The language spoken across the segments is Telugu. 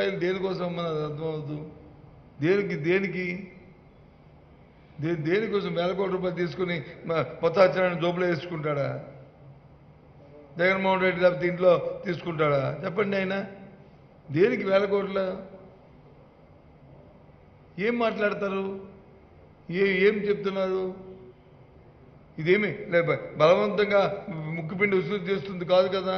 రూపాయలు దేనికోసం అమ్మా నాకు అర్థమవుతూ దేనికి దేనికి దే దేనికోసం వేల కోట్ల రూపాయలు తీసుకుని మ- మొత్తం అచ్చిన జోబులో వేసుకుంటాడా జగన్మోహన్ రెడ్డి లేకపోతే ఇంట్లో తీసుకుంటాడా చెప్పండి ఆయన దేనికి వేల కోట్ల ఏం మాట్లాడతారు ఏ ఏం చెప్తున్నారు ఇదేమి లే బ- బలవంతంగా ముక్కుపిండి వసూలు చేస్తుంది కాదు కదా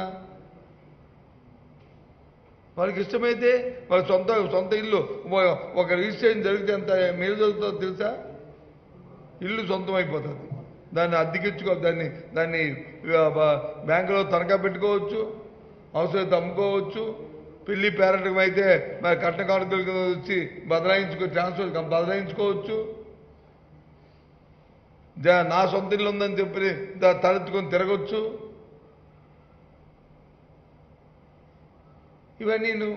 వాళ్ళకి ఇష్టమైతే వాళ్ళ సొంత సొంత ఇల్లు ఒక- ఒక రిజిస్ట్రేషన్ జరిగితే ఎంత మేలు జరుగుతుందో తెలుసా ఇల్లు సొంతం అయిపోతుంది దాన్ని అద్దెకించుకో దాన్ని దాన్ని ఆ, బ- బ్యాంకులో తనఖా పెట్టుకోవచ్చు అవసరమైతే అమ్ముకోవచ్చు పెళ్లి పేరెంట్కి అయితే మరి కట్న కానుకల కింద వచ్చి బదలాయించుకో ట్రాన్స్ఫర్ బదలాయించుకోవచ్చు దా- నా సొంత ఇల్లు ఉందని చెప్పి దా- తలెత్తుకొని తిరగచ్చు ఇవన్నీ నువ్వు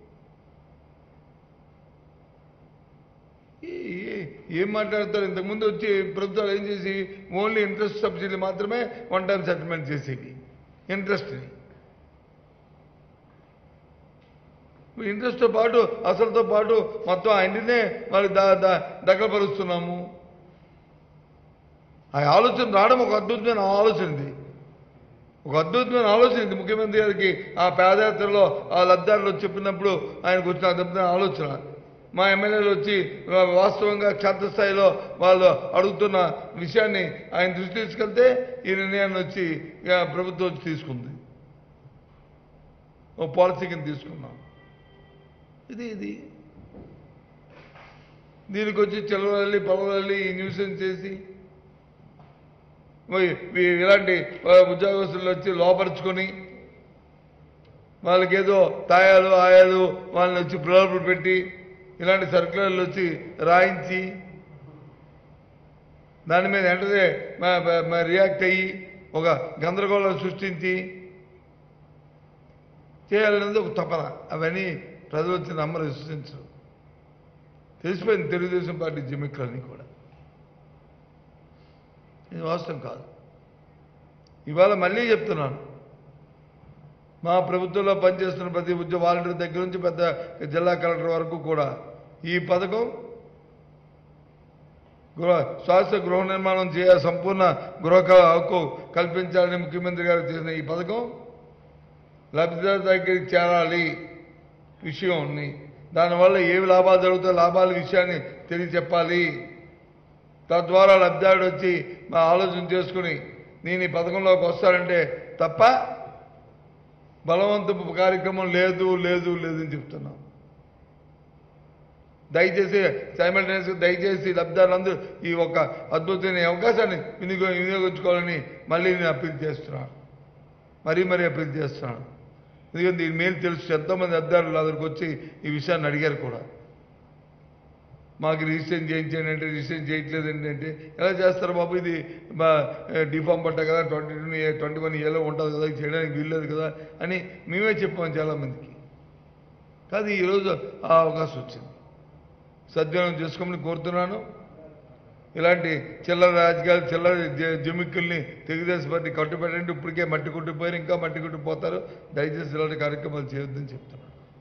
ఏ- ఏ- ఏం మాట్లాడతారు ఇంతకుముందు వచ్చి ప్రభుత్వాలు ఏం చేసి ఓన్లీ ఇంట్రెస్ట్ సబ్సిడీ మాత్రమే వన్ టైం సెటిల్మెంట్ చేసేవి ఇంట్రెస్ట్ని ఇంట్రెస్ట్తో పాటు అసలుతో పాటు మొత్తం ఆయననే మరి దా దా దఖలుపరుస్తున్నాము ఆ ఆలోచన రావడం ఒక అద్భుతమైన ఆలోచన ఇది ఒక అద్భుతమైన ఆలోచన ఇది ముఖ్యమంత్రి గారికి ఆ పాదయాత్రలో ఆ లబ్ధారులు చెప్పినప్పుడు ఆయనకు వచ్చిన అద్భుతమైన ఆలోచన మా ఎమ్మెల్యేలు వచ్చి ఆ, వాస్తవంగా క్షేత్రస్థాయిలో వాళ్ళు అడుగుతున్న విషయాన్ని ఆయన దృష్టి తీసుకెళ్తే ఈ నిర్ణయాన్ని వచ్చి ఇక ప్రభుత్వం వచ్చి తీసుకుంది ఓ పాలసీ కింద తీసుకున్నాం ఇది ఇది దీనికి వచ్చి చిల్లరల్లి పొలవల్లి ఈ న్యూసెన్స్ చేసి మరి వీ- ఇలాంటి ఆ, ఉద్యోగస్తులు వచ్చి లోపరుచుకొని వాళ్ళకి ఏదో తాయాలు ఆయాలు వాళ్ళని వచ్చి ప్రలోభలు పెట్టి ఇలాంటి సర్కులర్లు వచ్చి రాయించి దాని మీద వెంటనే మ- మ- మ- రియాక్ట్ అయ్యి ఒక గందరగోళం సృష్టించి చేయాలనేది ఒక తపన అవన్నీ ప్రజలు వచ్చి నమ్మరు విశ్వసించరు తెలిసిపోయింది తెలుగుదేశం పార్టీ జిమిక్లన్నీ కూడా ఇది వాస్తవం కాదు ఇవాళ మళ్ళీ చెప్తున్నాను మా ప్రభుత్వంలో పనిచేస్తున్న ప్రతి ఉద్యోగ వాలంటీర్ దగ్గర నుంచి పెద్ద జిల్లా కలెక్టర్ వరకు కూడా ఈ పథకం గృహ శాశ్వత గృహ నిర్మాణం చేయ సంపూర్ణ గృహ క- హక్కు కల్పించాలని ముఖ్యమంత్రి గారు చేసిన ఈ పథకం లబ్ధిదారు దగ్గరికి చేరాలి విషయం ఉంది దానివల్ల ఏవి లాభాలు జరుగుతాయో లాభాల విషయాన్ని తెలియచెప్పాలి తద్వారా లబ్ధిదారుడు వచ్చి మా ఆలోచన చేసుకుని నేను ఈ పథకంలోకి వస్తానంటే తప్ప బలవంతపు కార్యక్రమం లేదు లేదు లేదని చెప్తున్నాం దయచేసి సైమల్టేనియస్గా దయచేసి లబ్ధిదారులందరూ ఈ ఒక అద్భుతమైన అవకాశాన్ని వినియోగ వినియోగించుకోవాలని మళ్ళీ నేను అప్పీల్ చేస్తున్నాను మరీ మరీ అప్పీల్ చేస్తున్నాను ఎందుకంటే దీని మేలు తెలుసు ఎంతోమంది లబ్ధిదారులు దగ్గరికి వచ్చి ఈ విషయాన్ని అడిగారు కూడా మాకు రిజిస్ట్రేషన్ చేయించండి అంటే రిజిస్ట్రేషన్ చేయట్లేదు ఏంటంటే ఎలా చేస్తారు బాబు ఇది మా డిఫామ్ పట్ట కదా ట్వంటీ టూ ట్వంటీ వన్ ఇయర్లో ఉంటుంది కదా ఇది చేయడానికి వీల్లేదు కదా అని మేమే చెప్పాం చాలామందికి కాదు ఈరోజు ఆ అవకాశం వచ్చింది సద్వినియోగం చేసుకోమని కోరుతున్నాను ఇలాంటి చిల్లర రాజకీయాలు చిల్లర జ- జిమ్మిక్కుల్ని తెలుగుదేశం పార్టీ కట్టుబెట్టండి ఇప్పటికే మట్టి కొట్టిపోయారు ఇంకా మట్టి కొట్టిపోతారు దయచేసి ఇలాంటి కార్యక్రమాలు చేయొద్దని చెప్తున్నాను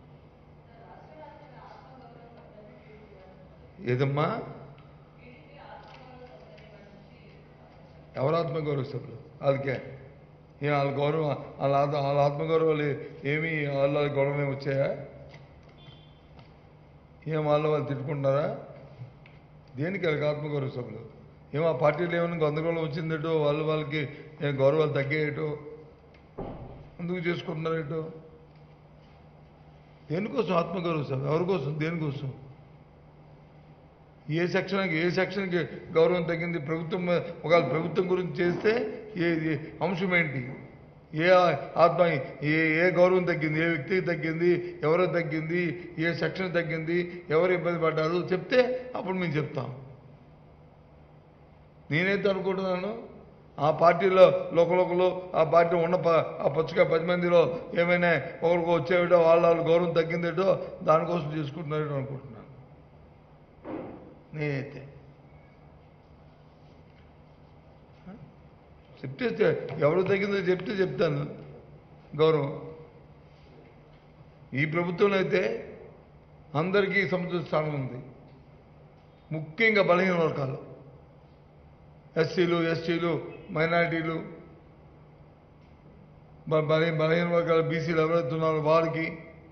ఏదమ్మా ఎవరు ఆత్మగౌరవ సభ్యులు వాళ్ళకే ఏ వాళ్ళ గౌరవం వాళ్ళ ఆత్మ వాళ్ళ ఆత్మగౌరవాలు ఏమి వాళ్ళ గొడవలు వచ్చాయా ఏం వాళ్ళు వాళ్ళు తిట్టుకుంటున్నారా దేనికి వాళ్ళకి ఆత్మగౌరవ సభలు ఏమో ఆ పార్టీలో ఏమైనా గందరగోళం వచ్చిందేటో వాళ్ళు వాళ్ళకి ఏ గౌరవాలు తగ్గేయటో ఎందుకు చేసుకుంటున్నారేటో దేనికోసం ఆత్మగౌరవ సభ ఎవరి కోసం దేనికోసం ఏ సెక్షన్కి ఏ సెక్షన్కి గౌరవం తగ్గింది ప్రభుత్వం మీద- ఒకవేళ ప్రభుత్వం గురించి చేస్తే ఏ ఏ అంశం ఏంటి ఏ ఆ- ఆత్మ ఏ ఏ గౌరవం తగ్గింది ఏ వ్యక్తికి తగ్గింది ఎవరో తగ్గింది ఏ సెక్షన్ తగ్గింది ఎవరు ఇబ్బంది పడ్డారు చెప్తే అప్పుడు మేము చెప్తాం నేనైతే అనుకుంటున్నాను ఆ పార్టీలో లోకలోకలు ఆ పార్టీ ఉన్న ప ఆ పచ్చుక పది మందిలో ఏమైనా ఒకరికి వచ్చేవిటో వాళ్ళ వాళ్ళ గౌరవం తగ్గిందేటో దానికోసం చేసుకుంటున్నారో అనుకుంటున్నాను నేనైతే చెప్తే చె- ఎవరు తగ్గిందో చెప్తే చెప్తాను గౌరవం ఈ ప్రభుత్వంలో అయితే అందరికీ సముచిత స్థానం ఉంది ముఖ్యంగా బలహీన వర్గాలు ఎస్సీలు ఎస్టీలు మైనారిటీలు బ- బలహీ బలహీన వర్గాలు బీసీలు ఎవరైతే ఉన్నారో వారికి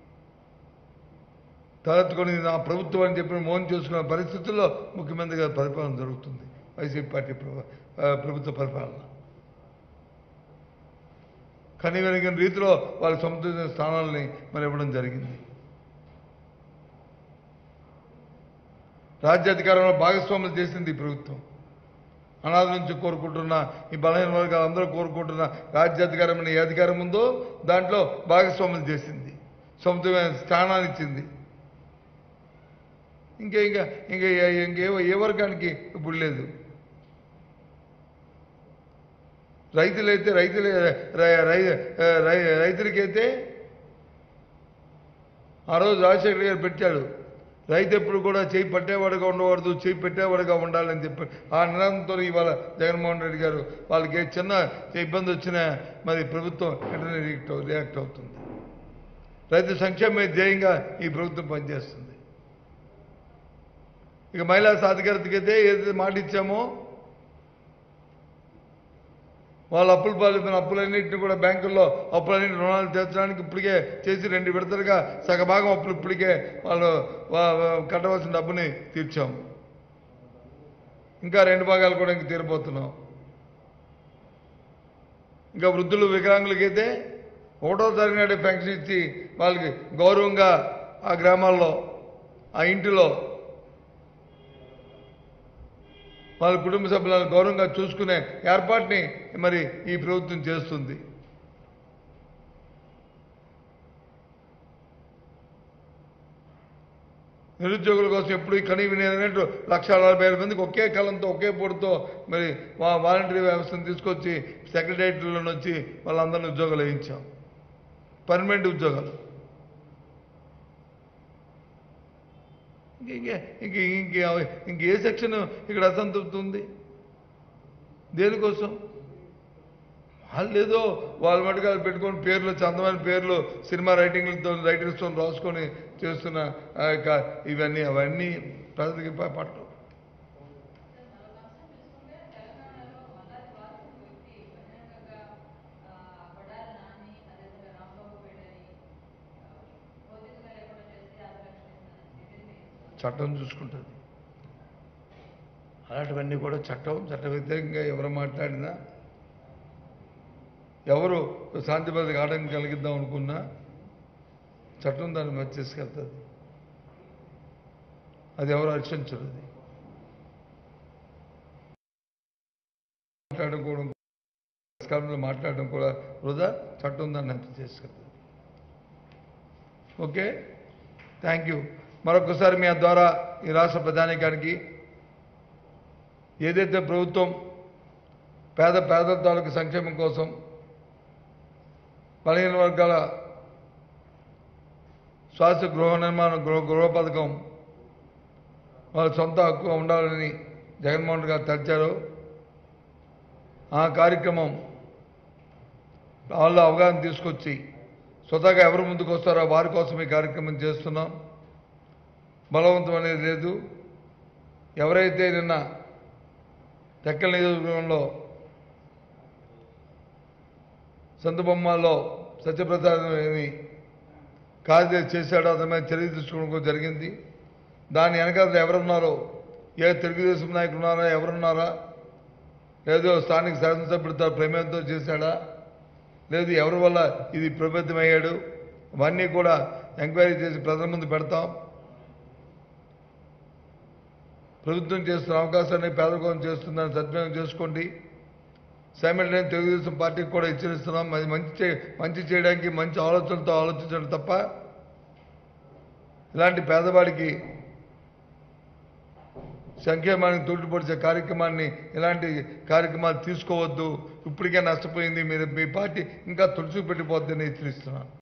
తలెత్తుకొని నా ప్రభుత్వం అని చెప్పి మౌనం చేసుకున్న పరిస్థితుల్లో ముఖ్యమంత్రిగా పరిపాలన జరుగుతుంది వైసీపీ పార్టీ ప్రభు- ఆ, ప్రభుత్వ పరిపాలన కనివెనగిన రీతిలో వాళ్ళ సముద్ర స్థానాలని మరి ఇవ్వడం జరిగింది రాజ్యాధికారంలో భాగస్వాములు చేసింది ఈ ప్రభుత్వం అనాథ నుంచి కోరుకుంటున్న ఈ బలహీన వర్గాలు అందరూ కోరుకుంటున్న రాజ్యాధికారం అనే ఏ అధికారం ఉందో దాంట్లో భాగస్వాములు చేసింది సముద్రమైన స్థానాన్ని ఇచ్చింది ఇంకా ఇంకా ఇంకా ఏ- ఇంకే ఏ వర్గానికి ఇప్పుడు లేదు రైతులైతే రైతులే రై- రై- రై- రైతులకైతే ఆ రోజు రాజశేఖర గారు పెట్టాడు రైతు ఎప్పుడు కూడా చేయి పట్టేవాడుగా ఉండకూడదు చేయి పెట్టేవాడుగా ఉండాలని చెప్పి ఆ నినాదంతో ఇవాళ జగన్మోహన్ రెడ్డి గారు వాళ్ళకి ఏ చిన్న ఇబ్బంది వచ్చినా మరి ప్రభుత్వం వెంటనే రియాక్ట్ అవు- రియాక్ట్ అవుతుంది రైతు సంక్షేమే ధ్యేయంగా ఈ ప్రభుత్వం పనిచేస్తుంది ఇక మహిళా సాధికారతకైతే ఏదైతే మాట ఇచ్చామో వాళ్ళ అప్పులు పాల్పడిన అప్పులన్నింటినీ కూడా బ్యాంకుల్లో అప్పులన్నింటి రుణాలు తీర్చడానికి ఇప్పటికే చేసి రెండు విడతలుగా సగభాగం అప్పులు ఇప్పటికే వాళ్ళు వా- వా- కట్టవలసిన డబ్బుని తీర్చాం ఇంకా రెండు భాగాలు కూడా ఇంక తీరిపోతున్నాం ఇంకా వృద్ధులు వికలాంగులకైతే ఒకటో తారీఖు నాడే పెన్షన్ ఇచ్చి వాళ్ళకి గౌరవంగా ఆ గ్రామాల్లో ఆ ఇంటిలో వాళ్ళ కుటుంబ సభ్యులను గౌరవంగా చూసుకునే ఏర్పాటుని మరి ఈ ప్రభుత్వం చేస్తుంది నిరుద్యోగుల కోసం ఎప్పుడు కనీ వినేటట్టు లక్ష నలభై వేల మందికి ఒకే కలంతో ఒకే పొడితో మరి వా వాలంటరీ వ్యవస్థను తీసుకొచ్చి సెక్రటరియట్లో నుంచి వాళ్ళందరినీ ఉద్యోగాలు వేయించాం పర్మనెంట్ ఉద్యోగాలు ఇంక ఇంక ఇంక ఇంక ఏ సెక్షన్ ఇక్కడ అసంతృప్తి ఉంది దేనికోసం వాళ్ళు ఏదో వాళ్ళ మటుకు వాళ్ళు పెట్టుకొని పేర్లు చందమైన పేర్లు సినిమా రైటింగ్లతో రైటింగ్స్తో రాసుకొని చేస్తున్న ఆ యొక్క ఇవన్నీ అవన్నీ ప్రజలకి ప- పట్టవు చట్టం చూసుకుంటుంది అలాంటివన్నీ కూడా చట్టం చట్ట వ్యతిరేకంగా ఎవరు మాట్లాడినా ఎవరు శాంతి భద్రతకు ఆటంకం కలిగిద్దాం అనుకున్నా చట్టం దాన్ని మధ్య తీసుకెళ్తుంది అది ఎవరు హర్షించరు అది మాట్లాడడం కూడా కాలంలో మాట్లాడడం కూడా వృధా చట్టం దాన్ని హత్య చేసుకెళ్తుంది ఓకే థ్యాంక్ యూ మరొకసారి మీ ద్వారా ఈ రాష్ట్ర ప్రధానికానికి ఏదైతే ప్రభుత్వం పేద పేద తాలూకు సంక్షేమం కోసం బలహీన వర్గాల శ్వాస గృహ నిర్మాణ గృహ గృహ పథకం వాళ్ళ సొంత హక్కు ఉండాలని జగన్మోహన్ రెడ్డి గారు తలిచారు ఆ కార్యక్రమం వాళ్ళు అవగాహన తీసుకొచ్చి స్వతహాగా ఎవరు ముందుకు వస్తారో వారి కోసం ఈ కార్యక్రమం చేస్తున్నాం బలవంతం అనేది లేదు ఎవరైతే నిన్న తెక్కల నియోజకవర్గంలో సంతబొమ్మల్లో సత్యప్రసాద్ అని కార్యదర్శి చేశాడో అతని మీద చర్య తీసుకోవడం కూడా జరిగింది దాని వెనకాల ఎవరున్నారో ఏ తెలుగుదేశం నాయకులు ఉన్నారా ఎవరున్నారా లేదో స్థానిక శాసనసభ్యుడితో ప్రమేయంతో చేశాడా లేదు ఎవరి వల్ల ఇది ప్రభావితమయ్యాడు అవన్నీ కూడా ఎంక్వైరీ చేసి ప్రజల ముందు పెడతాం ప్రభుత్వం చేస్తున్న అవకాశాన్ని పేదరికం చేస్తుందని సద్వినియోగం చేసుకోండి సైమల్టైన్ తెలుగుదేశం పార్టీకి కూడా హెచ్చరిస్తున్నాం అది మంచి చే- మంచి చేయడానికి మంచి ఆలోచనలతో ఆలోచించడం తప్ప ఇలాంటి పేదవాడికి సంక్షేమానికి తోడ్పడిచే కార్యక్రమాన్ని ఇలాంటి కార్యక్రమాలు తీసుకోవద్దు ఇప్పటికే నష్టపోయింది మీరు మీ పార్టీ ఇంకా తుడిచి పెట్టిపోద్దని హెచ్చరిస్తున్నాను